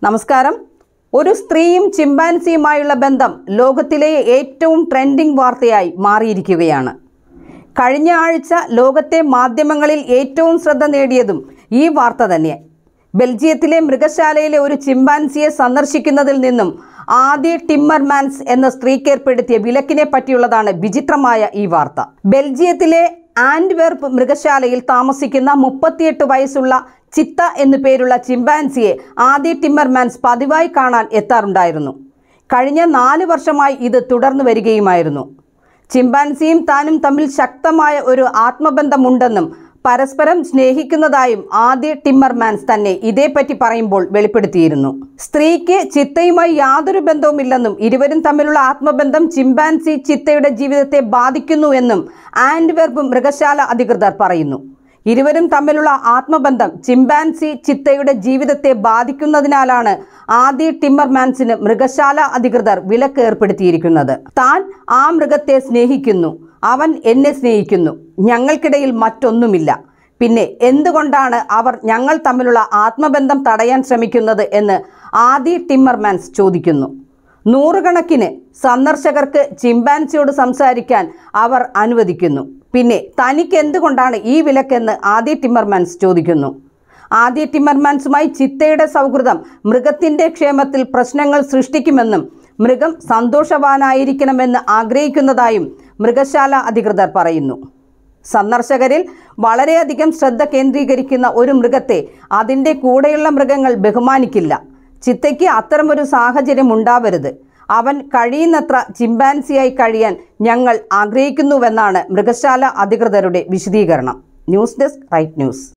നമസ്കാരം ഒരു സ്ത്രീയും ചിമ്പാൻസിയുമായുള്ള ബന്ധം ലോകത്തിലെ ഏറ്റവും ട്രെൻഡിംഗ് വാർത്തയായി മാറിയിരിക്കുകയാണ് കഴിഞ്ഞ ആഴ്ച ലോകത്തെ മാധ്യമങ്ങളിൽ ഏറ്റവും ശ്രദ്ധ നേടിയതും ഈ വാർത്ത തന്നെ ബെൽജിയത്തിലെ മൃഗശാലയിലെ ഒരു ചിമ്പാൻസിയെ സന്ദർശിക്കുന്നതിൽ നിന്നും ആദ്യ ടിമ്മർമാൻസ് എന്ന സ്ത്രീക്ക് ഏർപ്പെടുത്തിയ വിലക്കിനെ പറ്റിയുള്ളതാണ് വിചിത്രമായ ഈ വാർത്ത ബെൽജിയത്തിലെ ആൻഡ്വെർപ്പ് മൃഗശാലയിൽ താമസിക്കുന്ന മുപ്പത്തിയെട്ട് വയസ്സുള്ള ചിത്ത എന്നു പേരുള്ള ചിമ്പാൻസിയെ ആദ്യ ടിമ്മർമാൻസ് പതിവായി കാണാൻ എത്താറുണ്ടായിരുന്നു കഴിഞ്ഞ നാല് വർഷമായി ഇത് തുടർന്നു വരികയുമായിരുന്നു ചിമ്പാൻസിയും താനും തമ്മിൽ ശക്തമായ ഒരു ആത്മബന്ധമുണ്ടെന്നും പരസ്പരം സ്നേഹിക്കുന്നതായും ആദ്യ ടിമ്മർമാൻസ് തന്നെ ഇതേപ്പറ്റി പറയുമ്പോൾ വെളിപ്പെടുത്തിയിരുന്നു സ്ത്രീക്ക് ചിത്തയുമായി യാതൊരു ബന്ധവുമില്ലെന്നും ഇരുവരും തമ്മിലുള്ള ആത്മബന്ധം ചിമ്പാൻസി ചിത്തയുടെ ജീവിതത്തെ ബാധിക്കുന്നു എന്നും ആൻഡ്വെർപ്പ് മൃഗശാല അധികൃതർ പറയുന്നു ഇരുവരും തമ്മിലുള്ള ആത്മബന്ധം ചിമ്പാൻസി ചിത്തയുടെ ജീവിതത്തെ ബാധിക്കുന്നതിനാലാണ് ആദ്യ ടിമ്മർമാൻസിന് മൃഗശാല അധികൃതർ വിലക്ക് ഏർപ്പെടുത്തിയിരിക്കുന്നത് താൻ ആ മൃഗത്തെ സ്നേഹിക്കുന്നു അവൻ എന്നെ സ്നേഹിക്കുന്നു ഞങ്ങൾക്കിടയിൽ മറ്റൊന്നുമില്ല പിന്നെ എന്തുകൊണ്ടാണ് അവർ ഞങ്ങൾ തമ്മിലുള്ള ആത്മബന്ധം തടയാൻ ശ്രമിക്കുന്നത് എന്ന് ആദി ടിമ്മർമാൻസ് ചോദിക്കുന്നു നൂറുകണക്കിന് സന്ദർശകർക്ക് ചിമ്പാൻസിയോട് സംസാരിക്കാൻ അവർ അനുവദിക്കുന്നു പിന്നെ തനിക്ക് എന്തുകൊണ്ടാണ് ഈ വിലക്കെന്ന് ആദി ടിമ്മർമാൻസ് ചോദിക്കുന്നു ആദ്യ ടിമ്മർമാൻസുമായി ചിത്തയുടെ സൗഹൃദം മൃഗത്തിൻ്റെ ക്ഷേമത്തിൽ പ്രശ്നങ്ങൾ സൃഷ്ടിക്കുമെന്നും മൃഗം സന്തോഷവാനായിരിക്കണമെന്ന് ആഗ്രഹിക്കുന്നതായും മൃഗശാല അധികൃതർ പറയുന്നു സന്ദർശകരിൽ വളരെയധികം ശ്രദ്ധ കേന്ദ്രീകരിക്കുന്ന ഒരു മൃഗത്തെ അതിൻ്റെ കൂടെയുള്ള മൃഗങ്ങൾ ബഹുമാനിക്കില്ല ചിത്തയ്ക്ക് അത്തരമൊരു സാഹചര്യം ഉണ്ടാവരുത് അവൻ കഴിയുന്നത്ര ചിമ്പാൻസിയായി കഴിയാൻ ഞങ്ങൾ ആഗ്രഹിക്കുന്നുവെന്നാണ് മൃഗശാല അധികൃതരുടെ വിശദീകരണം ന്യൂസ് ഡെസ്ക് റൈറ്റ് ന്യൂസ്